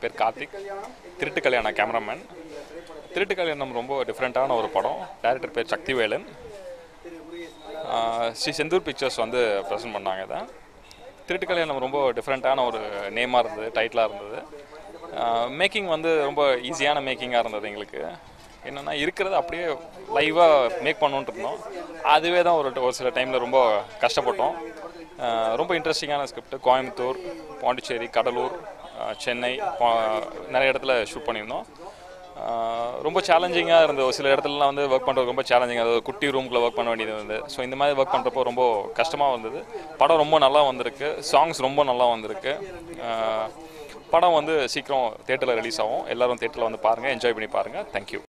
பேர் கார்த்திக் திருட்டு கல்யாண கேமராமேன் திருட்டு கல்யாணம் ரொம்ப டிஃப்ரெண்ட்டான ஒரு படம் டைரக்டர் பேர் சக்திவேலன் ஆஹ் ஸ்ரீ செந்தூர் பிக்சர்ஸ் வந்து ப்ரெசென்ட் பண்ணாங்க இதை திருட்டு கல்யாணம் ரொம்ப டிஃப்ரெண்ட்டான ஒரு நேமாக இருந்தது டைட்டிலாக இருந்தது மேக்கிங் வந்து ரொம்ப ஈஸியான மேக்கிங்காக இருந்தது எங்களுக்கு என்னென்னா இருக்கிறத அப்படியே லைவாக மேக் பண்ணணுன்ட்டு இருந்தோம் அதுவே தான் ஒரு ஒரு சில டைமில் ரொம்ப கஷ்டப்பட்டோம் ஆஹ் ரொம்ப இன்ட்ரெஸ்டிங்கான ஸ்கிரிப்ட் கோயம்புத்தூர் பாண்டிச்சேரி கடலூர் ஆஹ் சென்னை பா- நிறைய இடத்துல ஷூட் பண்ணியிருந்தோம் ஆஹ் ரொம்ப சேலஞ்சிங்காக இருந்தது ஒரு சில இடத்துலலாம் வந்து ஒர்க் பண்ணுறது ரொம்ப சேலஞ்சிங் அதாவது குட்டி ரூம்குள்ளே ஒர்க் பண்ண வேண்டியது வந்து ஸோ இந்த மாதிரி ஒர்க் பண்ணுறப்போ ரொம்ப கஷ்டமாக வந்தது படம் ரொம்ப நல்லா வந்திருக்கு சாங்ஸ் ரொம்ப நல்லா வந்திருக்கு ஆஹ் படம் வந்து சீக்கிரம் தேட்டரில் ரிலீஸ் ஆகும் எல்லாரும் தேட்டரில் வந்து பாருங்கள் என்ஜாய் பண்ணி பாருங்கள் தேங்க்யூ